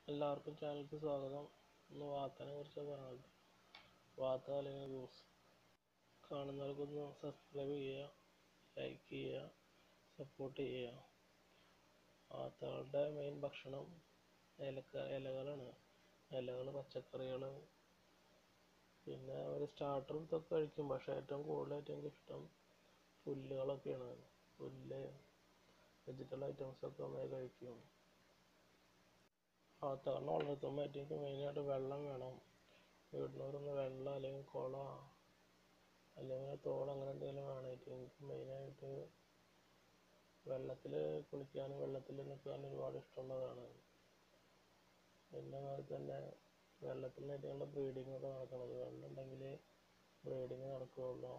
എല്ലാവർക്കും ചാനലിലേക്ക് സ്വാഗതം ഇന്ന് വാത്തനെ കുറിച്ചാണ് പറയുന്നത് വാത്ത അല്ലെങ്കിൽ ജ്യൂസ് കാണുന്നവർക്കൊന്ന് സബ്സ്ക്രൈബ് ചെയ്യുക ലൈക്ക് ചെയ്യുക സപ്പോർട്ട് ചെയ്യുക വാത്തകളുടെ മെയിൻ ഭക്ഷണം ഇലക്ക ഇലകളാണ് ഇലകൾ പച്ചക്കറികൾ പിന്നെ ഒരു സ്റ്റാർട്ടറും ഇതൊക്കെ കഴിക്കും പക്ഷേ ഏറ്റവും കൂടുതലായിട്ട് എനിക്ക് ഇഷ്ടം പുല്ലുകളൊക്കെയാണ് പുല്ല് വെജിറ്റബിൾ ഐറ്റംസൊക്കെ നന്നായി കഴിക്കും വാത്തകളിനെ വളർത്തുമ്പോൾ എനിക്ക് മെയിനായിട്ട് വെള്ളം വേണം വീടിനോടൊന്ന് വെള്ളം അല്ലെങ്കിൽ കുളം അല്ലെങ്കിൽ തോട് അങ്ങനെ എന്തെങ്കിലും വേണമായിട്ട് എനിക്ക് മെയിനായിട്ട് വെള്ളത്തിൽ കുളിക്കാനും വെള്ളത്തിൽ നിൽക്കാനും ഒരുപാട് ഇഷ്ടമുള്ളതാണ് പിന്നെ അതുപോലെ തന്നെ വെള്ളത്തിനായിട്ടുള്ള ബ്രീഡിംഗ് ഒക്കെ നടക്കുന്നത് വെള്ളം ഉണ്ടെങ്കിൽ ബ്രീഡിങ് നടക്കുകയുള്ളൂ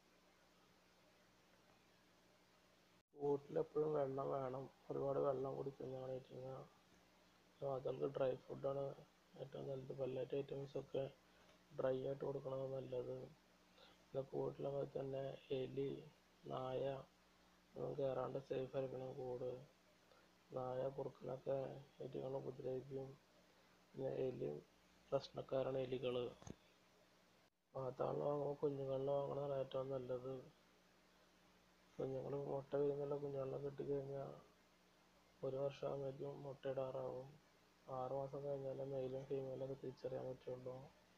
വീട്ടിലെപ്പോഴും വെള്ളം വേണം ഒരുപാട് വെള്ളം കുടിക്കുന്നതാണ് വെച്ചുകഴിഞ്ഞാൽ വാത്തകൾക്ക് ഡ്രൈ ഫുഡാണ് ഏറ്റവും നല്ലത് പെല്ലറ്റ് ഐറ്റംസ് ഒക്കെ ഡ്രൈ ആയിട്ട് കൊടുക്കണതാണ് നല്ലത് പിന്നെ കൂട്ടിലതുപോലെ തന്നെ എലി നായ ഒന്നും കയറാണ്ട് സേഫ് ആയിരിക്കണം കൂട് നായ കുറുക്കനൊക്കെ ഈറ്റകളെ ഉപദ്രവിക്കും പിന്നെ എലി പ്രശ്നക്കാരാണ് എലികൾ വാത്തകളിനെ വാങ്ങുമ്പോൾ കുഞ്ഞുങ്ങളിനെ വാങ്ങണതാണ് ഏറ്റവും നല്ലത് കുഞ്ഞുങ്ങൾ മുട്ട വിരിഞ്ഞുള്ള കുഞ്ഞുങ്ങളെ കിട്ടിക്കഴിഞ്ഞാൽ ഒരു വർഷം ആകുമ്പോഴേക്കും മുട്ടയിടാറാവും ആറ് മാസം കഴിഞ്ഞാലേ മെയിലും ഫീമെയിലൊക്കെ തിരിച്ചറിയാൻ പറ്റുള്ളൂ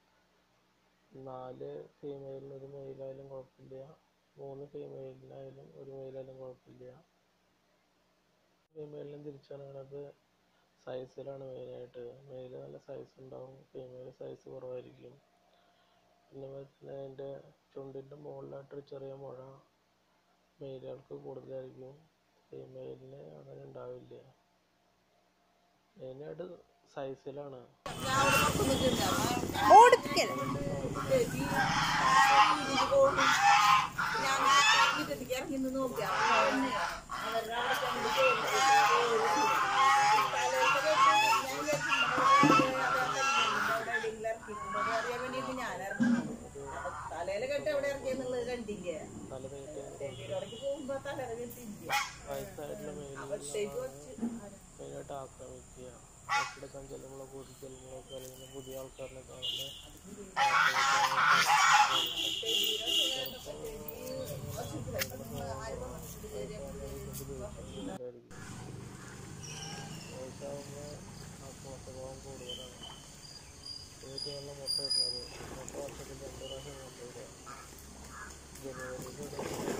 നാല് ഫീമെയിലിന് ഒരു മെയിലായാലും കുഴപ്പമില്ല മൂന്ന് ഫീമെയിലിനായാലും ഒരു മെയിലായാലും കുഴപ്പമില്ല ഫീമെയിലിനെ തിരിച്ചറിയണത് സൈസിലാണ് മെയിനായിട്ട് മെയിൽ നല്ല സൈസ് ഉണ്ടാവും ഫീമെയിൽ സൈസ് കുറവായിരിക്കും പിന്നെ തന്നെ അതിൻ്റെ ചുണ്ടിൻ്റെ മുകളിലായിട്ടൊരു ചെറിയ മുഴ മെയിലുകൾക്ക് കൂടുതലായിരിക്കും ഫീമെയിലിന് അങ്ങനെ ഉണ്ടാവില്ല മെയിനായിട്ട് സൈസിലാണ് ഓടിപ്പിക്കല ഇറങ്ങി നോക്കിയാ തലയില് കെട്ട് എവിടെ ഇറക്കിയെന്നുള്ളത് കണ്ടില്ലേ തല നീട്ടി ഇടയ്ക്ക് പോകുമ്പോ തലയില കെട്ടില്ല വയസ്സായിട്ടുള്ള മെയിലുകൾ അവിടത്തേക്ക് വെച്ച് മെയിനായിട്ട് ആക്രമിക്കുക എടുക്കാൻ ചെല്ലുമ്പോഴോ കൂടി ചെല്ലുമ്പോഴൊക്കെ അല്ലെങ്കിൽ പുതിയ ആൾക്കാരിനെ കാണുമ്പോൾ വയസ്സാകുമ്പോൾ ആത്മഹത്യഭാവം കൂടുതലാണ് വീട്ടിലുള്ള മുട്ട ഇടുന്നത് മുട്ട വർഷത്തിൽ രണ്ട് പ്രാവശ്യം മുട്ടയിടുക ജനുവരിയിൽ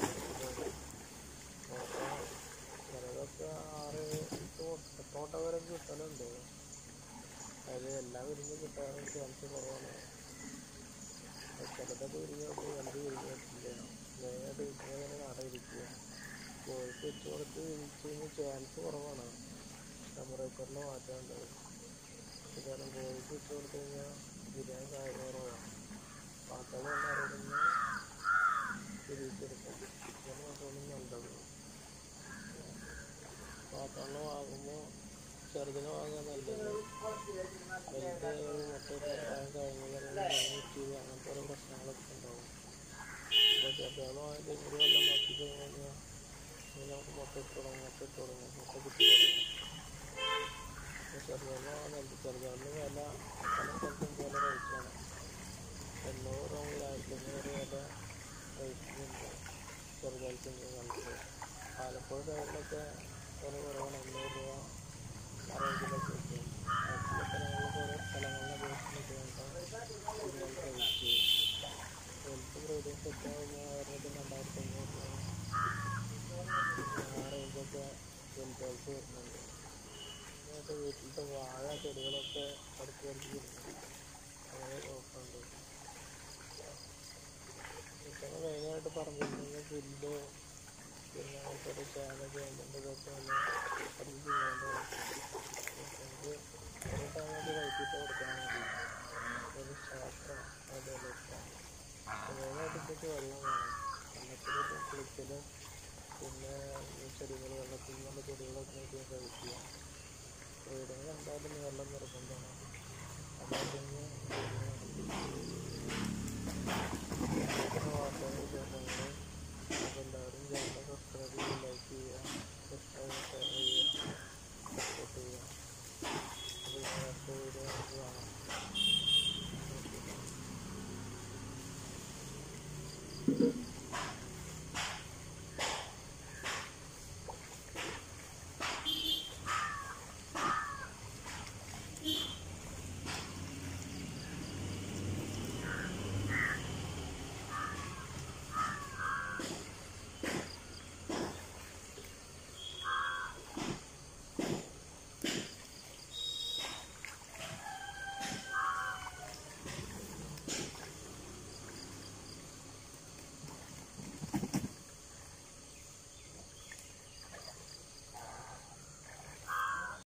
ചിലതൊക്കെ ആറ് എട്ടോട്ട വരെ കിട്ടലുണ്ട് അതിൽ എല്ലാം വിരിഞ്ഞ് കിട്ടാൻ ചാൻസ് കുറവാണ് ചിലതൊക്കെ വിരിഞ്ഞ് നോക്കി രണ്ട് വിരിഞ്ഞ് കിട്ടില്ല മെയിനായിട്ട് വിരിഞ്ഞാൽ തന്നെ നട ഇരിക്കുക കോഴിക്ക് വെച്ച് കൊടുത്ത് വിരിച്ച് കഴിഞ്ഞാൽ ചാൻസ് കുറവാണ് ടെമ്പറേച്ചറിൽ മാറ്റമുണ്ട് കാരണം കോഴിക്ക് വെച്ച് കൊടുത്ത് കഴിഞ്ഞാൽ വിരിയാൻ സാധ്യത കുറവാണ് പാത്തകൾ തന്നെ അറിയുന്ന വിരിയിച്ചെടുക്കും ഇങ്ങനെ മാത്രമാണ് നല്ലത് പാത്തകളെ വാങ്ങുമ്പോൾ ചെറുതിനെ വാങ്ങാൻ നല്ലത് വലുത് ഒരു മുട്ടയിട്ട് പ്രായം കഴിഞ്ഞാൽ ചെയ്ത് അങ്ങനത്തെ ഓരോ പ്രശ്നങ്ങളൊക്കെ ഉണ്ടാവും അപ്പോൾ ചെറുതുകൾ വാങ്ങി ഒരു കൊല്ലം നോക്കി കഴിഞ്ഞാൽ ഇങ്ങനെ നമുക്ക് മുട്ട ഇട്ട് തുടങ്ങും മുട്ട ഇട്ട് തുടങ്ങും മുട്ട കിട്ടി തുടങ്ങും അപ്പോൾ ചെറുതുകളെ വാങ്ങാൻ നല്ലത് ചെറുതുകളിന് വില പല സ്ഥലത്തും പല റേറ്റാണ് എണ്ണൂറ് മുതൽ ആയിരത്തി അഞ്ഞൂറ് വരെ റേറ്റിനുണ്ട് ചെറുതായി കുഞ്ഞുങ്ങൾക്ക് ആലപ്പുഴ സൈഡിലൊക്കെ വില കുറവാണ് എണ്ണൂറ് രൂപ ആ റേഞ്ചിലൊക്കെ കിട്ടും മറ്റുള്ള സ്ഥലങ്ങളിലൊക്കെ ഓരോ സ്ഥലങ്ങളിലെ അപേക്ഷിച്ച് കുഞ്ഞുങ്ങളുടെ റേറ്റ് ഹെൽത്ത് ബ്രീഡിങ് സെറ്റ് ആകുമ്പോൾ അവരുടെ രണ്ടായിരത്തി അഞ്ഞൂറ് രൂപ ആ റേഞ്ചൊക്കെ വലുതായിട്ട് വരുന്നുണ്ട് എന്നിട്ട് വീട്ടിലത്തെ വാഴ ചെടികളൊക്കെ അടുത്ത് അടുത്ത് വരുന്നുണ്ട് അങ്ങനെ നോക്കുന്നുണ്ട് ഇപ്പം മെയിനായിട്ട് പറഞ്ഞിട്ടുണ്ടെങ്കിൽ പുല്ല് പിന്നെ ഒരു ചേന ചേമ്പൻ്റെ ഇതൊക്കെ ഒന്ന് അടിച്ച് തിന്നേണ്ട നമുക്ക് ഒരു ടൈം അത് വൈകിട്ട് കൊടുക്കാൻ മതി ഒരു ശാസ്ത്രം അതേപോലെ മെയിനായിട്ട് ഇതൊക്കെ വെള്ളം വേണം വെള്ളത്തിൽ കുളിക്കലും പിന്നെ ഈ ചെടികൾ വെള്ളത്തിൽ നിന്നുള്ള ചെടികളൊക്കെ നോക്കി കഴിക്കുക വീടുകൾ എന്തായാലും വെള്ളം നിർബന്ധമാണ് അതായത് വാർത്തകൾ വിശേഷങ്ങൾ എല്ലാവരും ചാനൽ സബ്സ്ക്രൈബ് ചെയ്ത് ലൈക്ക് ചെയ്യുക